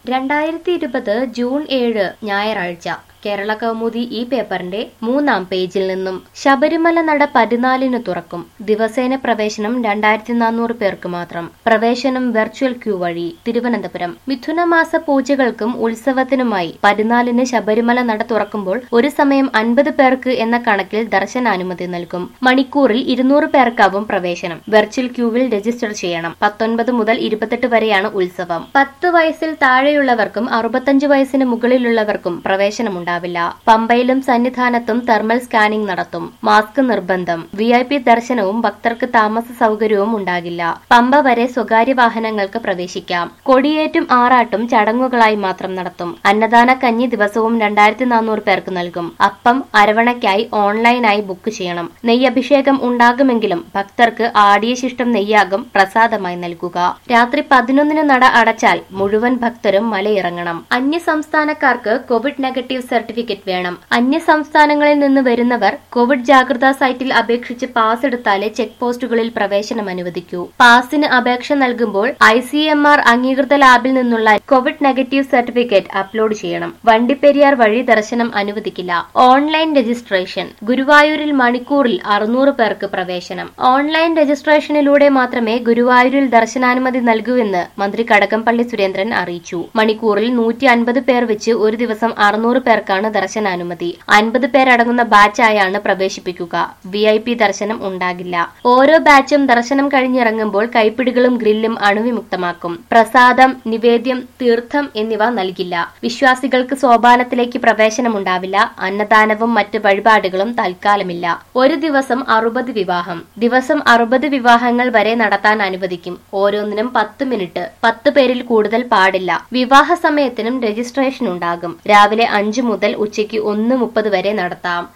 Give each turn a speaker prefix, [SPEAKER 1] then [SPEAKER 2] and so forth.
[SPEAKER 1] രണ്ടായിരത്തി ഇരുപത് ജൂൺ ഏഴ് ഞായറാഴ്ച കേരള കൗമുദി ഈ പേപ്പറിന്റെ മൂന്നാം പേജിൽ നിന്നും ശബരിമല നട പതിനാലിന് തുറക്കും ദിവസേന പ്രവേശനം രണ്ടായിരത്തി നാനൂറ് പേർക്ക് മാത്രം പ്രവേശനം വെർച്വൽ ക്യൂ വഴി തിരുവനന്തപുരം മിഥുനമാസ പൂജകൾക്കും ഉത്സവത്തിനുമായി പതിനാലിന് ശബരിമല നട തുറക്കുമ്പോൾ ഒരു സമയം അൻപത് പേർക്ക് എന്ന കണക്കിൽ ദർശനാനുമതി നൽകും മണിക്കൂറിൽ ഇരുന്നൂറ് പേർക്കാവും പ്രവേശനം വെർച്വൽ ക്യൂവിൽ രജിസ്റ്റർ ചെയ്യണം പത്തൊൻപത് മുതൽ ഇരുപത്തെട്ട് വരെയാണ് ഉത്സവം പത്ത് വയസ്സിൽ താഴെയുള്ളവർക്കും അറുപത്തഞ്ച് വയസ്സിന് മുകളിലുള്ളവർക്കും പ്രവേശനമുണ്ടാവില്ല പമ്പയിലും സന്നിധാനത്തും തെർമൽ സ്കാനിംഗ് നടത്തും മാസ്ക് നിർബന്ധം വി ഐ പി ദർശനവും ഭക്തർക്ക് താമസ സൗകര്യവും ഉണ്ടാകില്ല പമ്പ വരെ സ്വകാര്യ വാഹനങ്ങൾക്ക് പ്രവേശിക്കാം കൊടിയേറ്റും ആറാട്ടും ചടങ്ങുകളായി മാത്രം നടത്തും അന്നദാന കഞ്ഞി ദിവസവും രണ്ടായിരത്തി നാനൂറ് പേർക്ക് നൽകും അപ്പം അരവണയ്ക്കായി ഓൺലൈനായി ബുക്ക് ചെയ്യണം നെയ്യഭിഷേകം ഉണ്ടാകുമെങ്കിലും ഭക്തർക്ക് ആടിയ ശിഷ്ടം നെയ്യാകും പ്രസാദമായി നൽകുക രാത്രി പതിനൊന്നിന് നട അടച്ചാൽ മുഴുവൻ ഭക്തരും മലയിറങ്ങണം അന്യ സംസ്ഥാനക്കാർക്ക് കോവിഡ് നെഗറ്റീവ് സർട്ടിഫിക്കറ്റ് വേണം അന്യ സംസ്ഥാനങ്ങളിൽ നിന്ന് വരുന്നവർ കോവിഡ് ജാഗ്രതാ സൈറ്റിൽ അപേക്ഷിച്ച് പാസ് എടുത്താലേ ചെക്ക് പോസ്റ്റുകളിൽ പ്രവേശനം അനുവദിക്കൂ പാസിന് അപേക്ഷ നൽകുമ്പോൾ ഐ സി എം ആർ അംഗീകൃത ലാബിൽ നിന്നുള്ള കോവിഡ് നെഗറ്റീവ് സർട്ടിഫിക്കറ്റ് അപ്ലോഡ് ചെയ്യണം വണ്ടിപ്പെരിയാർ വഴി ദർശനം അനുവദിക്കില്ല ഓൺലൈൻ രജിസ്ട്രേഷൻ ഗുരുവായൂരിൽ മണിക്കൂറിൽ അറുന്നൂറ് പേർക്ക് പ്രവേശനം ഓൺലൈൻ രജിസ്ട്രേഷനിലൂടെ മാത്രമേ ഗുരുവായൂരിൽ ദർശനാനുമതി നൽകൂവെന്ന് മന്ത്രി കടകംപള്ളി സുരേന്ദ്രൻ അറിയിച്ചു മണിക്കൂറിൽ നൂറ്റി അൻപത് പേർ വെച്ച് ഒരു ദിവസം അറുന്നൂറ് പേർക്കാണ് ദർശനാനുമതി അൻപത് പേരടങ്ങുന്ന ബാച്ചായാണ് പ്രവേശിപ്പിക്കുക വി ഐ പി ദർശനം ഉണ്ടാകില്ല ഓരോ ബാച്ചും ദർശനം കഴിഞ്ഞിറങ്ങുമ്പോൾ കൈപ്പിടികളും ഗ്രില്ലും അണുവിമുക്തമാക്കും പ്രസാദം നിവേദ്യം തീർത്ഥം എന്നിവ നൽകില്ല വിശ്വാസികൾക്ക് സോപാനത്തിലേക്ക് പ്രവേശനമുണ്ടാവില്ല അന്നദാനവും മറ്റ് വഴിപാടുകളും തൽക്കാലമില്ല ഒരു ദിവസം അറുപത് വിവാഹം ദിവസം അറുപത് വിവാഹങ്ങൾ വരെ നടത്താൻ അനുവദിക്കും ഓരോന്നിനും പത്ത് മിനിറ്റ് പത്ത് പേരിൽ കൂടുതൽ പാടില്ല വിവാഹ സമയത്തിനും രജിസ്ട്രേഷൻ ഉണ്ടാകും രാവിലെ അഞ്ചു മുതൽ ഉച്ചയ്ക്ക് ഒന്ന് മുപ്പത് വരെ നടത്താം